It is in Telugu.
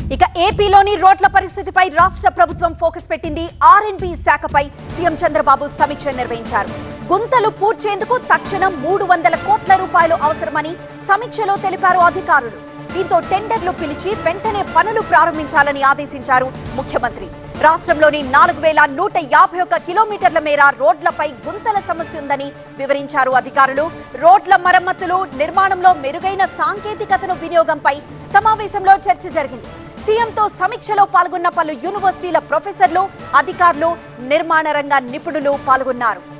ఇక ఏపీలోని రోడ్ల పరిస్థితిపై రాష్ట్ర ప్రభుత్వం ఫోకస్ పెట్టింది ఆర్ఎన్బి శాఖపై సీఎం చంద్రబాబు సమీక్ష నిర్వహించారు గుంతలు పూడ్చేందుకు తక్షణం మూడు వందల కోట్ల రూపాయలు అవసరమని సమీక్షలో తెలిపారు అధికారులు దీంతో టెండర్లు పిలిచి వెంటనే పనులు ప్రారంభించాలని ఆదేశించారు ముఖ్యమంత్రి రాష్ట్రంలోని నాలుగు వేల నూట యాభై ఒక్క కిలోమీటర్ల మేర రోడ్లపై గుంతల సమస్య ఉందని వివరించారు అధికారులు రోడ్ల మరమ్మతులు నిర్మాణంలో మెరుగైన సాంకేతికతను వినియోగంపై సమావేశంలో చర్చ జరిగింది సీఎంతో సమీక్షలో పాల్గొన్న పలు యూనివర్సిటీల ప్రొఫెసర్లు అధికారులు నిర్మాణ రంగ నిపుణులు పాల్గొన్నారు